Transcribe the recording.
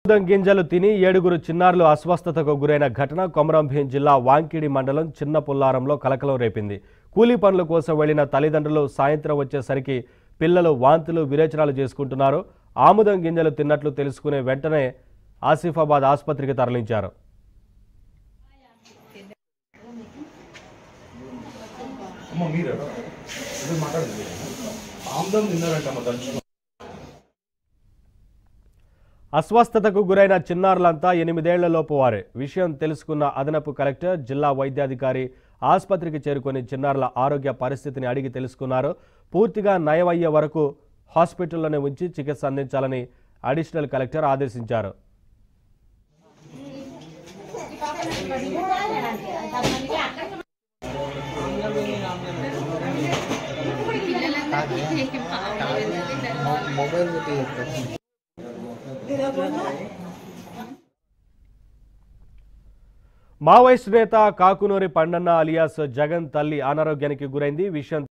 ఆముదం గింజలు తిని ఏడుగురు చిన్నారులు అస్వస్థతకు గురైన ఘటన కొమరంభీం జిల్లా వాంకిడి మండలం చిన్న పుల్లారంలో కలకలం రేపింది కూలీ పనుల కోసం వెళ్లిన తల్లిదండ్రులు సాయంత్రం వచ్చేసరికి పిల్లలు వాంతులు విరేచనాలు చేసుకుంటున్నారు ఆముదం గింజలు తిన్నట్లు తెలుసుకునే వెంటనే ఆసిఫాబాద్ ఆసుపత్రికి తరలించారు అమ్మ మీరా ఇది మాట్లాడండి ఆమ్దం తిన్నారంట దంచుకో అస్వస్థతకు గురైన చిన్నారులంతా ఎనిమిదేళ్లలోపు వారే విషయం తెలుసుకున్న అదనపు కలెక్టర్ జిల్లా వైద్యాధికారి ఆసుపత్రికి చేరుకొని చిన్నారుల ఆరోగ్య పరిస్థితిని అడిగి తెలుసుకున్నారు పూర్తిగా నయమయ్యే వరకు హాస్పిటల్లోనే ఉంచి చికిత్స అందించాలని అడిషనల్ కలెక్టర్ ఆదేశించారు మొబైల్ పెట్టి చెప్పండి మావోయిస్ట్ నేత కాకునూరి పండన్న అలియాస్ జగన్ తల్లి అనారోగ్యానికి గురైంది విషయం